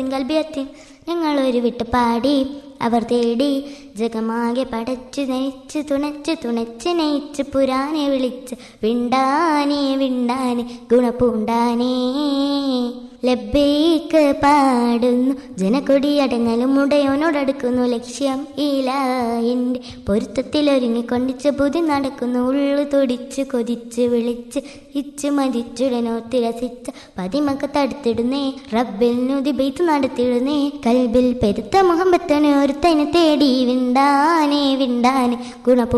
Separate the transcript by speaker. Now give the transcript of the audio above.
Speaker 1: കൽബിയത്തിൻ കൽബിയത്തിൻ ഞങ്ങൾ ഒരു വിട്ട് പാടി അവർ തേടി ജഗമാകെ പടച്ചു നയിച്ച് തുണച്ച് തുണച്ച് നയിച്ച് പുരാനെ വിളിച്ച് വിണ്ടാനെ വിണ്ടാനെ ഗുണപൂണ്ടാനേ ലബ്ബേക്ക് പാടുന്നു ജനക്കൊടിയടങ്ങലും ഉടയോനോടടുക്കുന്നു ലക്ഷ്യം ഇലായിൻ്റെ പൊരുത്തത്തിലൊരുങ്ങിക്കൊണ്ടിച്ച് പുതി നടക്കുന്നു ഉള്ളു തൊടിച്ച് കൊതിച്ച് വിളിച്ച് ഇച്ച് മതിച്ചുടനോ തിരസിച്ച പതിമക്ക് തടുത്തിടുന്നേ റബ്ബിൽ നുതി ബെയ്ത്ത് നടത്തിടുന്നേ കൽബിൽ പെരുത്ത മുഹമ്പത്തനെ ഒരുത്തനെ തേടി വിണ്ടാനെ വിണ്ടാനെ ഗുണപൂ